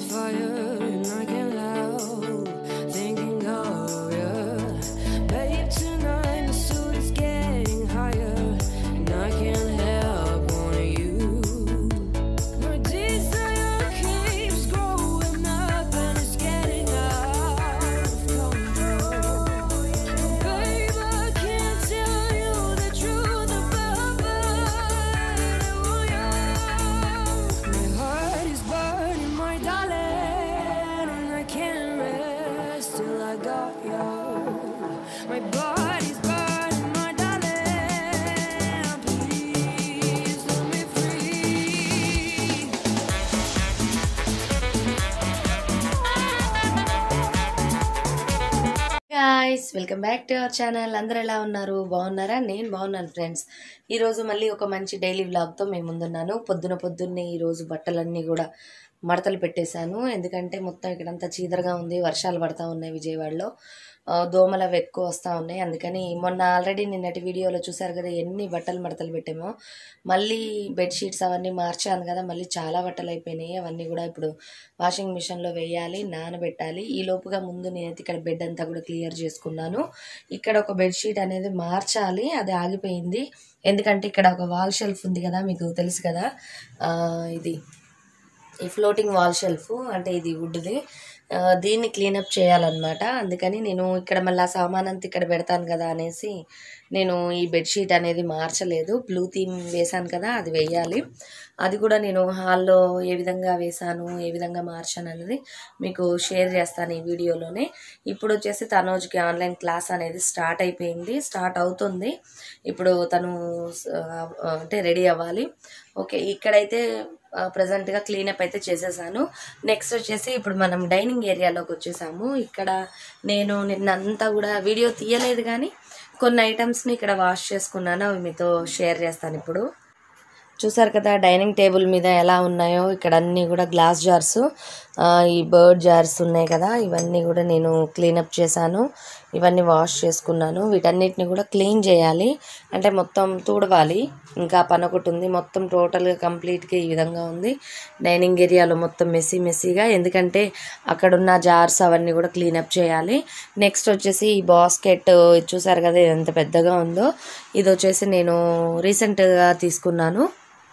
fire and I can't help thinking of you. Babe, tonight the suit is getting higher and I can't help wanting you. My desire keeps growing up and it's getting out of control. Babe, I can't tell you the truth about My heart is burning, my darling, and I can't rest till I got you. My body's burning, my darling, please let me free. Guys welcome back to our channel అందరు ఎలా ఉన్నారు బాగున్నారా నేను బాగున్నాను friends ఈరోజు మళ్ళీ ఒక మంచి డైలీ వ్లాగ్తో మేము ముందున్నాను పొద్దున పొద్దున్నే ఈరోజు బట్టలన్నీ కూడా మడతలు పెట్టేశాను ఎందుకంటే మొత్తం ఇక్కడంతా చీదరగా ఉంది వర్షాలు పడతా ఉన్నాయి విజయవాడలో ఆ, దోమలు అవి ఎక్కువ వస్తూ ఉన్నాయి అందుకని మొన్న ఆల్రెడీ నిన్నటి వీడియోలో చూసారు కదా ఎన్ని బట్టలు మడతలు పెట్టామో మళ్ళీ బెడ్షీట్స్ అవన్నీ మార్చాను కదా మళ్ళీ చాలా బట్టలు అయిపోయినాయి అవన్నీ కూడా ఇప్పుడు వాషింగ్ మిషన్లో వేయాలి నానబెట్టాలి ఈ లోపుగా ముందు నేనైతే ఇక్కడ బెడ్ అంతా కూడా క్లియర్ చేసుకున్నాను ఇక్కడ ఒక బెడ్షీట్ అనేది మార్చాలి అది ఆగిపోయింది ఎందుకంటే ఇక్కడ ఒక వాల్ షెల్ఫ్ ఉంది కదా మీకు తెలుసు కదా ఆ, ఇది ఈ ఫ్లోటింగ్ వాల్ షెల్ఫ్ అంటే ఇది వుడ్ది ఆ, దీన్ని క్లీనప్ చేయాలన్నమాట అందుకని నేను ఇక్కడ మళ్ళీ ఆ సామాన్ అంతా ఇక్కడ పెడతాను కదా అనేసి నేను ఈ బెడ్షీట్ అనేది మార్చలేదు బ్లూ థీమ్ వేశాను కదా అది వేయాలి అది కూడా నేను హాల్లో ఏ విధంగా వేశాను ఏ విధంగా మార్చాను అనేది మీకు షేర్ చేస్తాను ఈ వీడియోలోనే ఇప్పుడు వచ్చేసి తనోజ్కి ఆన్లైన్ క్లాస్ అనేది స్టార్ట్ అయిపోయింది స్టార్ట్ అవుతుంది ఇప్పుడు తను ఆ, అంటే రెడీ అవ్వాలి ఓకే ఇక్కడైతే ప్రజెంట్గా క్లీనప్ అయితే చేసేసాను నెక్స్ట్ వచ్చేసి ఇప్పుడు మనం డైనింగ్ ఏరియాలోకి వచ్చేసాము ఇక్కడ నేను నిన్నంతా కూడా వీడియో తీయలేదు కానీ కొన్ని ఐటమ్స్ని ఇక్కడ వాష్ చేసుకున్నాను అవి మీతో షేర్ చేస్తాను ఇప్పుడు చూసారు కదా డైనింగ్ టేబుల్ మీద ఎలా ఉన్నాయో ఇక్కడ అన్నీ కూడా గ్లాస్ జార్స్ ఈ బర్డ్ జార్స్ ఉన్నాయి కదా ఇవన్నీ కూడా నేను క్లీనప్ చేశాను ఇవన్నీ వాష్ చేసుకున్నాను వీటన్నిటిని కూడా క్లీన్ చేయాలి అంటే మొత్తం తుడవాలి ఇంకా పని ఒకటి ఉంది మొత్తం టోటల్గా కంప్లీట్గా ఈ విధంగా ఉంది డైనింగ్ ఏరియాలో మొత్తం మెస్సీ మెస్సీగా ఎందుకంటే అక్కడున్న జార్స్ అవన్నీ కూడా క్లీనప్ చేయాలి నెక్స్ట్ వచ్చేసి ఈ బాస్కెట్ చూసారు కదా ఇది ఎంత పెద్దగా ఉందో ఇది వచ్చేసి నేను రీసెంట్గా తీసుకున్నాను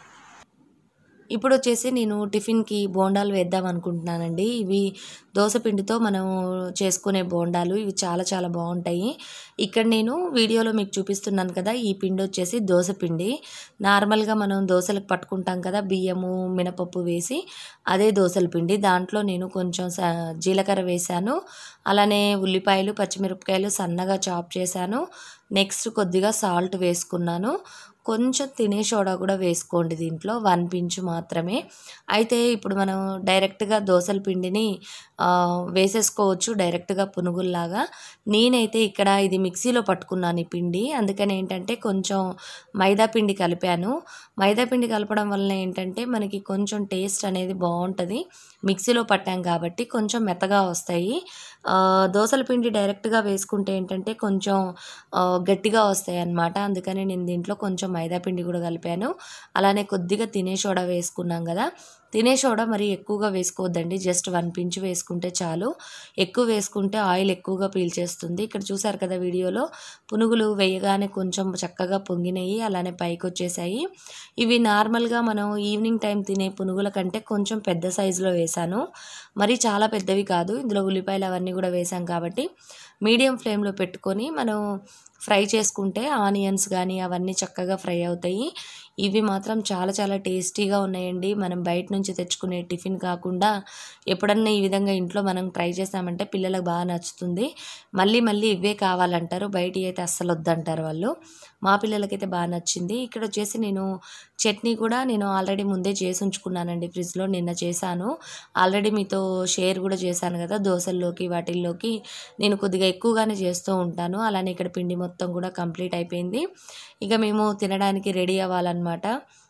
ఇప్పుడు వచ్చేసి నేను టిఫిన్కి బోండాలు వేద్దాం అనుకుంటున్నానండి ఇవి దోసపిండితో మనం చేసుకునే బోండాలు ఇవి చాలా చాలా బాగుంటాయి ఇక్కడ నేను వీడియోలో మీకు చూపిస్తున్నాను కదా ఈ పిండి వచ్చేసి దోసపిండి నార్మల్గా మనం దోశలకు పట్టుకుంటాం కదా బియ్యము మినపప్పు వేసి అదే దోసల పిండి దాంట్లో నేను కొంచెం స- జీలకర్ర వేశాను అలానే ఉల్లిపాయలు పచ్చిమిరపకాయలు సన్నగా చాప్ చేశాను నెక్స్ట్ కొద్దిగా సాల్ట్ వేసుకున్నాను కొంచెం తినే సోడా కూడా వేసుకోండి దీంట్లో వన్ పించు మాత్రమే అయితే ఇప్పుడు మనం డైరెక్ట్గా దోసల పిండిని ఆ, వేసేసుకోవచ్చు డైరెక్ట్గా పునుగుల్లాగా నేనైతే ఇక్కడ ఇది మిక్సీలో పట్టుకున్నాను ఈ పిండి అందుకని ఏంటంటే కొంచెం మైదా పిండి కలిపాను మైదా పిండి కలపడం వలన ఏంటంటే మనకి కొంచెం టేస్ట్ అనేది బాగుంటుంది మిక్సీలో పట్టాం కాబట్టి కొంచెం మెత్తగా వస్తాయి ఆ, దోసల పిండి డైరెక్ట్గా వేసుకుంటే ఏంటంటే కొంచెం ఆ, గట్టిగా వస్తాయి అన్నమాట అందుకని నేను దీంట్లో కొంచెం మైదా పిండి కూడా కలిపాను అలానే కొద్దిగా తినే సోడా వేసుకున్నాం కదా తినే సోడా మరి ఎక్కువగా వేసుకోవద్దండి జస్ట్ వన్ పించ్ వేసుకుంటే చాలు ఎక్కువ వేసుకుంటే ఆయిల్ ఎక్కువగా పీల్చేస్తుంది ఇక్కడ చూసారు కదా వీడియోలో పునుగులు వేయగానే కొంచెం చక్కగా పొంగినాయి అలానే పైకి వచ్చేసాయి ఇవి నార్మల్గా మనం ఈవినింగ్ టైం తినే పునుగుల కంటే కొంచెం పెద్ద సైజులో వేశాను మరి చాలా పెద్దవి కాదు ఇందులో ఉల్లిపాయలు అవన్నీ కూడా వేసాం కాబట్టి మీడియం ఫ్లేమ్లో పెట్టుకొని మనం ఫ్రై చేసుకుంటే ఆనియన్స్ కానీ అవన్నీ చక్కగా ఫ్రై అవుతాయి ఇవి మాత్రం చాలా చాలా టేస్టీగా ఉన్నాయండి మనం బయట నుంచి తెచ్చుకునే టిఫిన్ కాకుండా ఎప్పుడన్నా ఈ విధంగా ఇంట్లో మనం ట్రై చేసామంటే పిల్లలకు బాగా నచ్చుతుంది మళ్ళీ మళ్ళీ ఇవే కావాలంటారు బయట అయితే అస్సలు వద్దంటారు వాళ్ళు మా పిల్లలకైతే బాగా నచ్చింది ఇక్కడ వచ్చేసి నేను చట్నీ కూడా నేను ఆల్రెడీ ముందే చేసి ఉంచుకున్నానండి ఫ్రిడ్జ్లో నిన్న చేశాను ఆల్రెడీ మీతో షేర్ కూడా చేశాను కదా దోశల్లోకి వాటిల్లోకి నేను కొద్దిగా ఎక్కువగానే చేస్తూ ఉంటాను అలానే ఇక్కడ పిండి మొత్తం కూడా కంప్లీట్ అయిపోయింది ఇక మేము తినడానికి రెడీ అవ్వాలన్నమాట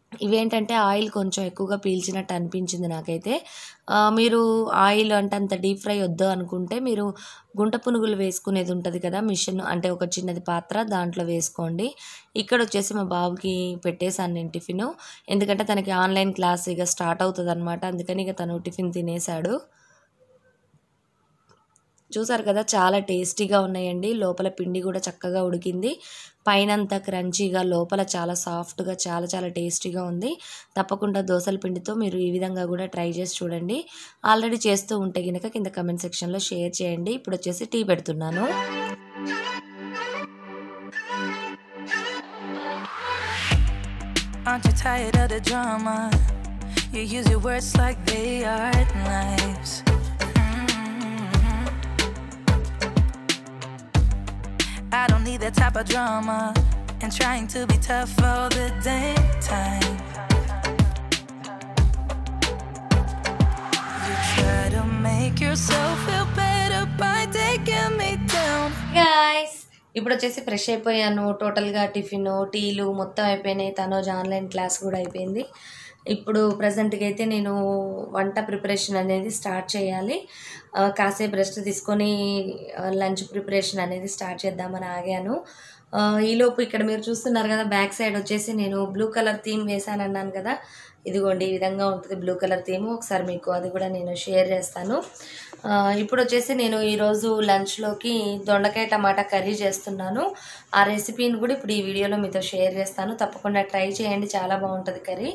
ఇవేంటంటే ఆయిల్ కొంచెం ఎక్కువగా పీల్చినట్టు అనిపించింది నాకైతే ఆ, మీరు ఆయిల్ అంటే అంత డీప్ ఫ్రై వద్దు అనుకుంటే మీరు గుంట పునుగులు వేసుకునేది ఉంటుంది కదా మిషన్ అంటే ఒక చిన్నది పాత్ర దాంట్లో వేసుకోండి ఇక్కడ వచ్చేసి మా బాబుకి పెట్టేశాను నేను టిఫిన్ ఎందుకంటే తనకి ఆన్లైన్ క్లాస్ ఇక స్టార్ట్ అవుతుంది అనమాట అందుకని ఇక తను టిఫిన్ తినేశాడు చూసారు కదా చాలా టేస్టీగా ఉన్నాయండి లోపల పిండి కూడా చక్కగా ఉడికింది పైన అంతా క్రంచీగా లోపల చాలా సాఫ్ట్గా చాలా చాలా టేస్టీగా ఉంది తప్పకుండా దోసల పిండితో మీరు ఈ విధంగా కూడా ట్రై చేసి చూడండి ఆల్రెడీ చేస్తూ ఉంటే కనుక కింద కమెంట్ సెక్షన్లో షేర్ చేయండి ఇప్పుడు వచ్చేసి టీ పెడుతున్నాను Aren't you tired of the drama? You use your words like they are knives. Mhm. I don't need that type of drama and trying to be tough all the damn time. You try to make yourself feel better by taking me down. Guys ఇప్పుడు వచ్చేసి fresh అయిపోయాను టోటల్గా tiffin టీలు మొత్తం అయిపోయినాయి Tanoj online class కూడా అయిపోయింది ఇప్పుడు ప్రజెంట్గా అయితే నేను వంట ప్రిపరేషన్ అనేది స్టార్ట్ చేయాలి ఆ, కాసేపు రెస్ట్ తీసుకొని లంచ్ ప్రిపరేషన్ అనేది స్టార్ట్ చేద్దామని ఆగాను ఆ, ఈలోపు ఇక్కడ మీరు చూస్తున్నారు కదా బ్యాక్ సైడ్ వచ్చేసి నేను బ్లూ కలర్ థీమ్ వేసాను అన్నాను కదా ఇదిగోండి ఈ విధంగా ఉంటుంది బ్లూ కలర్ థీమ్ ఒకసారి మీకు అది కూడా నేను షేర్ చేస్తాను ఆ, ఇప్పుడు వచ్చేసి నేను ఈరోజు లంచ్లోకి దొండకాయ టమాటా కర్రీ చేస్తున్నాను ఆ రెసిపీని కూడా ఇప్పుడు ఈ వీడియోలో మీతో షేర్ చేస్తాను తప్పకుండా ట్రై చేయండి చాలా బాగుంటుంది కర్రీ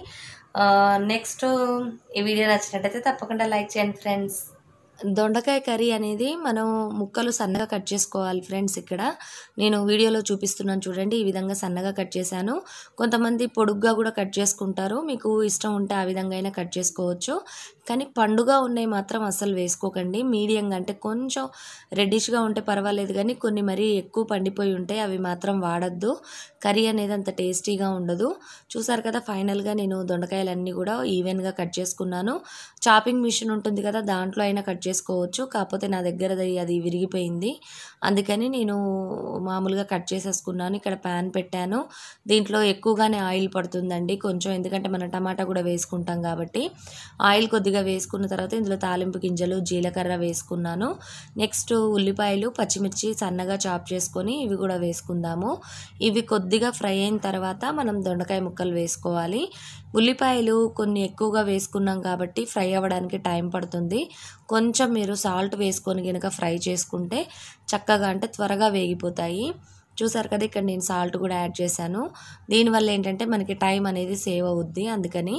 నెక్స్ట్ ఈ వీడియో నచ్చినట్టయితే తప్పకుండా లైక్ చేయండి ఫ్రెండ్స్ దొండకాయ కర్రీ అనేది మనం ముక్కలు సన్నగా కట్ చేసుకోవాలి ఫ్రెండ్స్ ఇక్కడ నేను వీడియోలో చూపిస్తున్నాను చూడండి ఈ విధంగా సన్నగా కట్ చేశాను కొంతమంది పొడుగ్గా కూడా కట్ చేసుకుంటారు మీకు ఇష్టం ఉంటే ఆ విధంగా అయినా కట్ చేసుకోవచ్చు కానీ పండుగ ఉన్నాయి మాత్రం అస్సలు వేసుకోకండి మీడియంగా అంటే కొంచెం రెడ్డిష్గా ఉంటే పర్వాలేదు కానీ కొన్ని మరీ ఎక్కువ పండిపోయి ఉంటాయి అవి మాత్రం వాడద్దు కర్రీ అనేది అంత టేస్టీగా ఉండదు చూసారు కదా ఫైనల్గా నేను దొండకాయలన్నీ కూడా ఈవెన్గా కట్ చేసుకున్నాను చాపింగ్ మిషన్ ఉంటుంది కదా దాంట్లో అయినా కట్ చేసుకోవచ్చు కాకపోతే నా దగ్గర అది అది విరిగిపోయింది అందుకని నేను మామూలుగా కట్ చేసేసుకున్నాను ఇక్కడ ప్యాన్ పెట్టాను దీంట్లో ఎక్కువగానే ఆయిల్ పడుతుందండి కొంచెం ఎందుకంటే మనం టమాటా కూడా వేసుకుంటాం కాబట్టి ఆయిల్ కొద్దిగా వేసుకున్న తర్వాత ఇందులో తాలింపు గింజలు జీలకర్ర వేసుకున్నాను నెక్స్ట్ ఉల్లిపాయలు పచ్చిమిర్చి సన్నగా చాప్ చేసుకొని ఇవి కూడా వేసుకుందాము ఇవి కొద్దిగా ఫ్రై అయిన తర్వాత మనం దొండకాయ ముక్కలు వేసుకోవాలి ఉల్లిపాయలు కొన్ని ఎక్కువగా వేసుకున్నాం కాబట్టి ఫ్రై అవ్వడానికి టైం పడుతుంది కొంచెం మీరు సాల్ట్ వేసుకొని కనుక ఫ్రై చేసుకుంటే చక్కగా అంటే త్వరగా వేగిపోతాయి చూసారు కదా ఇక్కడ నేను సాల్ట్ కూడా యాడ్ చేశాను దీనివల్ల ఏంటంటే మనకి టైం అనేది సేవ్ అవుద్ది అందుకని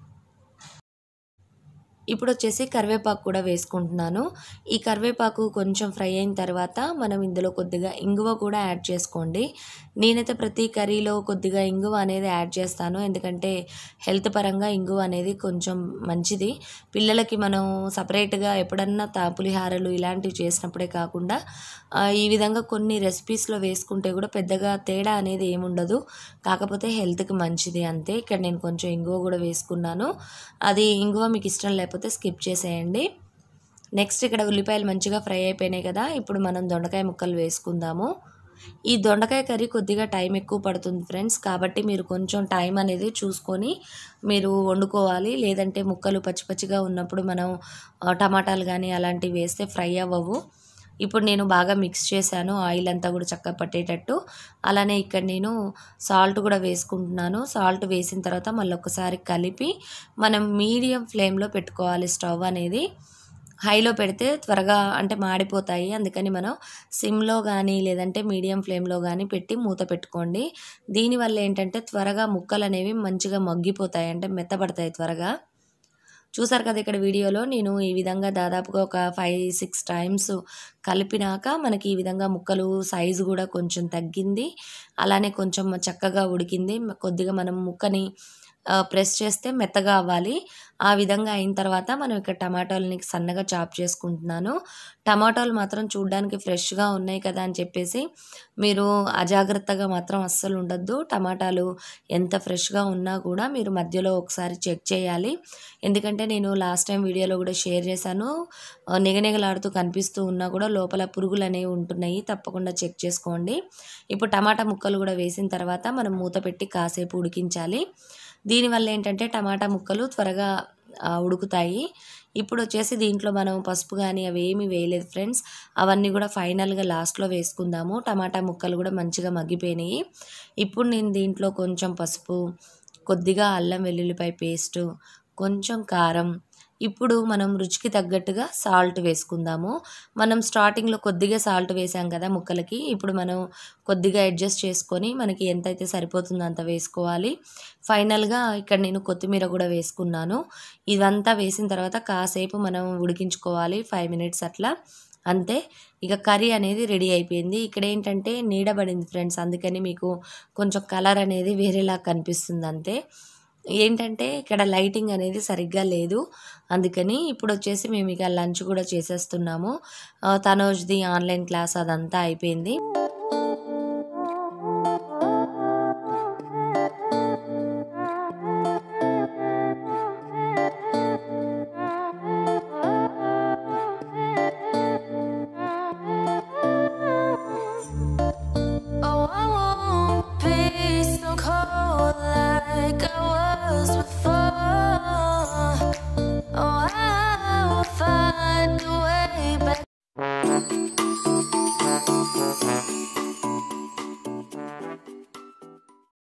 ఇప్పుడు వచ్చేసి కరివేపాకు కూడా వేసుకుంటున్నాను ఈ కరివేపాకు కొంచెం ఫ్రై అయిన తర్వాత మనం ఇందులో కొద్దిగా ఇంగువ కూడా యాడ్ చేసుకోండి నేనైతే ప్రతి కర్రీలో కొద్దిగా ఇంగువ అనేది యాడ్ చేస్తాను ఎందుకంటే హెల్త్ పరంగా ఇంగువ అనేది కొంచెం మంచిది పిల్లలకి మనం సపరేట్గా ఎప్పుడన్నా తా పులిహారలు ఇలాంటివి చేసినప్పుడే కాకుండా ఆ, ఈ విధంగా కొన్ని రెసిపీస్లో వేసుకుంటే కూడా పెద్దగా తేడా అనేది ఏముండదు కాకపోతే హెల్త్కి మంచిది అంతే ఇక్కడ నేను కొంచెం ఇంగువ కూడా వేసుకున్నాను అది ఇంగువ మీకు ఇష్టం లేకపోతే స్కిప్ చేసేయండి నెక్స్ట్ ఇక్కడ ఉల్లిపాయలు మంచిగా ఫ్రై అయిపోయినాయి కదా ఇప్పుడు మనం దొండకాయ ముక్కలు వేసుకుందాము ఈ దొండకాయ కర్రీ కొద్దిగా టైం ఎక్కువ పడుతుంది ఫ్రెండ్స్ కాబట్టి మీరు కొంచెం టైం అనేది చూసుకొని మీరు వండుకోవాలి లేదంటే ముక్కలు పచ్చి పచ్చిగా ఉన్నప్పుడు మనం ఆ, టమాటాలు కానీ అలాంటివి వేస్తే ఫ్రై అవ్వవు ఇప్పుడు నేను బాగా మిక్స్ చేశాను ఆయిల్ అంతా కూడా చక్కగా పట్టేటట్టు అలానే ఇక్కడ నేను సాల్ట్ కూడా వేసుకుంటున్నాను సాల్ట్ వేసిన తర్వాత మళ్ళీ ఒకసారి కలిపి మనం మీడియం ఫ్లేమ్లో పెట్టుకోవాలి స్టవ్ అనేది హైలో పెడితే త్వరగా అంటే మాడిపోతాయి అందుకని మనం సిమ్లో కానీ లేదంటే మీడియం ఫ్లేమ్లో కానీ పెట్టి మూత పెట్టుకోండి దీనివల్ల ఏంటంటే త్వరగా ముక్కలు అనేవి మంచిగా మగ్గిపోతాయి అంటే మెత్తబడతాయి త్వరగా చూసారు కదా ఇక్కడ వీడియోలో నేను ఈ విధంగా దాదాపుగా ఒక ఫైవ్ సిక్స్ టైమ్స్ కలిపినాక మనకి ఈ విధంగా ముక్కలు సైజు కూడా కొంచెం తగ్గింది అలానే కొంచెం చక్కగా ఉడికింది కొద్దిగా మనం ముక్కని ఆ, ప్రెస్ చేస్తే మెత్తగా అవ్వాలి ఆ విధంగా అయిన తర్వాత మనం ఇక్కడ టమాటాలని సన్నగా చాప్ చేసుకుంటున్నాను టమాటాలు మాత్రం చూడడానికి ఫ్రెష్గా ఉన్నాయి కదా అని చెప్పేసి మీరు అజాగ్రత్తగా మాత్రం అస్సలు ఉండొద్దు టమాటాలు ఎంత ఫ్రెష్గా ఉన్నా కూడా మీరు మధ్యలో ఒకసారి చెక్ చేయాలి ఎందుకంటే నేను లాస్ట్ టైం వీడియోలో కూడా షేర్ చేశాను ఆ, నిగనిగలాడుతూ కనిపిస్తూ ఉన్నా కూడా లోపల పురుగులు అనేవి ఉంటున్నాయి తప్పకుండా చెక్ చేసుకోండి ఇప్పుడు టమాటా ముక్కలు కూడా వేసిన తర్వాత మనం మూత పెట్టి కాసేపు ఉడికించాలి దీనివల్ల ఏంటంటే టమాటా ముక్కలు త్వరగా ఆ, ఉడుకుతాయి ఇప్పుడు వచ్చేసి దీంట్లో మనం పసుపు కానీ అవి ఏమీ వేయలేదు ఫ్రెండ్స్ అవన్నీ కూడా ఫైనల్గా లాస్ట్లో వేసుకుందాము టమాటా ముక్కలు కూడా మంచిగా మగ్గిపోయినాయి ఇప్పుడు నేను దీంట్లో కొంచెం పసుపు కొద్దిగా అల్లం వెల్లుల్లిపాయ పేస్టు కొంచెం కారం ఇప్పుడు మనం రుచికి తగ్గట్టుగా సాల్ట్ వేసుకుందాము మనం స్టార్టింగ్లో కొద్దిగా సాల్ట్ వేసాం కదా ముక్కలకి ఇప్పుడు మనం కొద్దిగా అడ్జస్ట్ చేసుకొని మనకి ఎంతైతే సరిపోతుందో అంత వేసుకోవాలి ఫైనల్గా ఇక్కడ నేను కొత్తిమీర కూడా వేసుకున్నాను ఇదంతా వేసిన తర్వాత కాసేపు మనం ఉడికించుకోవాలి ఫైవ్ మినిట్స్ అట్లా అంతే ఇక కర్రీ అనేది రెడీ అయిపోయింది ఇక్కడ ఏంటంటే నీడబడింది ఫ్రెండ్స్ అందుకని మీకు కొంచెం కలర్ అనేది వేరేలా కనిపిస్తుంది అంతే ఏంటంటే ఇక్కడ లైటింగ్ అనేది సరిగ్గా లేదు అందుకని ఇప్పుడు వచ్చేసి మేము ఇక లంచ్ కూడా చేసేస్తున్నాము ఆ, తనోజ్ది ఆన్లైన్ క్లాస్ అదంతా అయిపోయింది Oh, I won't be so cold like I was before. Oh, I will find a way back.